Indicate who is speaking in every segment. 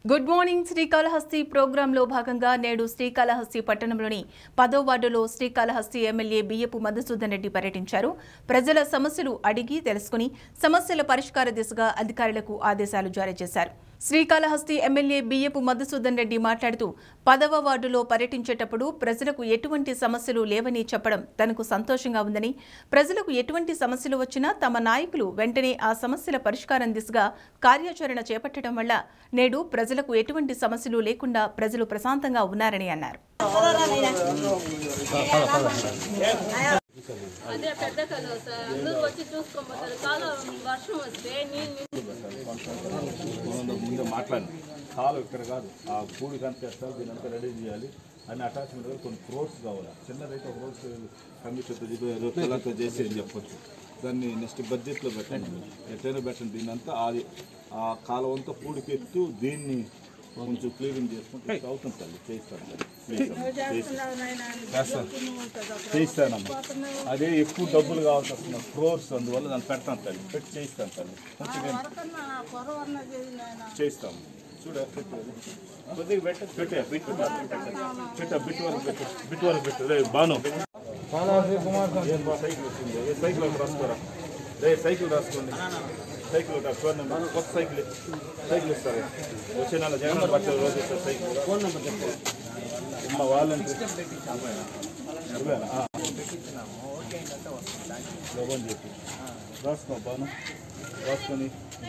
Speaker 1: Good morning Srikalahasti ప్రోగ్రాంలో భాగంగా నేడు శ్రీకాళహస్తి పట్టణంలోని పదో వార్డులో శ్రీకాళహస్తి ఎమ్మెల్యే బియ్యపు మధుసూదన్ రెడ్డి పర్యటించారు ప్రజల సమస్యలు అడిగి తెలుసుకుని సమస్యల పరిష్కార దిశగా అధికారులకు ఆదేశాలు జారీ చేశారు శ్రీకాళహస్తి ఎమ్మెల్యే బియ్యపు మధుసూదన్ రెడ్డి మాట్లాడుతూ పదవ వార్డులో పర్యటించేటప్పుడు ప్రజలకు ఎటువంటి సమస్యలు లేవని చెప్పడం తనకు సంతోషంగా ఉందని ప్రజలకు ఎటువంటి సమస్యలు వచ్చినా తమ నాయకులు వెంటనే ఆ సమస్యల పరిష్కారం దిశగా కార్యాచరణ చేపట్టడం వల్ల నేడు ప్రజలకు ఎటువంటి సమస్యలు లేకుండా ప్రజలు ప్రశాంతంగా ఉన్నారని అన్నారు
Speaker 2: అదే పెద్ద కలువ సార్ అందరూ వచ్చి చూసుకోపోతారు చాలా వర్షం వస్తే నీళ్ళు
Speaker 3: ముందు ముందే మాట్లాడి కాలు ఇక్కడ కాదు ఆ కూడి కనిపిస్తారు దీని అంతా రెడీ చేయాలి అని అటాచ్మెంట్ కూడా కొన్ని ఫ్రోడ్స్ కావాలి చిన్నదైతే ఒక రోజు కమిషన్తో పిల్లలతో చేసి అని చెప్పొచ్చు దాన్ని నెక్స్ట్ బడ్జెట్లో పెట్టండి ఎట్లయినా పెట్టండి దీన్ని అంతా అది ఆ కాలం అంతా పూడికెత్తు దీన్ని కొంచెం క్లీనింగ్ చేసుకుంటే అవుతుంది తల్లి చేయిస్తాను తల్లి ప్లీజ్ చేస్తాను చేయిస్తానమ్మా అదే ఎక్కువ డబ్బులు కావాల్సి వస్తుంది క్రోర్స్ అందువల్ల దాన్ని పెడతాను తల్లి పెట్టి చేయిస్తాను తల్లి కొంచెం నేను చేస్తాము చూడ పెట్టు కొద్దిగా పెట్ట పెట్టే బిట్ పెట్ట బిట్ వరకు పెట్టు బిట్ వరకు పెట్టు రే బాను ఏం బా సైకిల్ వచ్చింది ఏ సైకిల్ ఒకటి రాసుకోరా రే సైకిల్ రాసుకోండి సైకిల్ ఒకటి ఫోన్ నెంబర్ కొత్త సైకిల్ సైకిల్ ఇస్తారు వచ్చే నెల జగన్ బట్టలు రోజు ఇస్తారు సైకిల్ ఫోన్ నెంబర్ చెప్పండి మా వాళ్ళని లోపని చెప్పి రాసుకో బాను రాసుకొని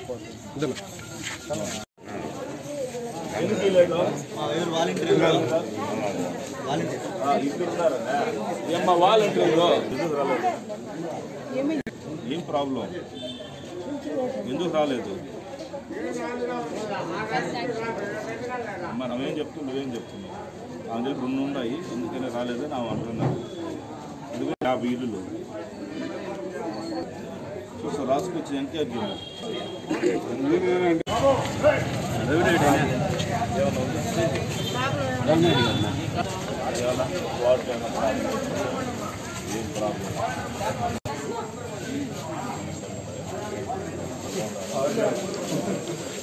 Speaker 3: ఎందుకు లేదు ఇద్దరు ఉన్నారన్నా ఏమ్మా వాలంటీర్లు ఎందుకు రాలేదు ఏం ప్రాబ్లం ఎందుకు రాలేదు మనం ఏం చెప్తున్నావు నువ్వేం చెప్తున్నావు ఆమె దగ్గర రెండు ఉన్నాయి ఎందుకని రాలేదని ఆమె అంటున్నాను ఎందుకంటే యాభై ఇల్లులు చూస్తా రాసుకొచ్చి ఎంకరేజ్ చేయాలి ఏమన్నా వాటర్ ఏమన్నా ప్రాబ్లం? ఏం ప్రాబ్లం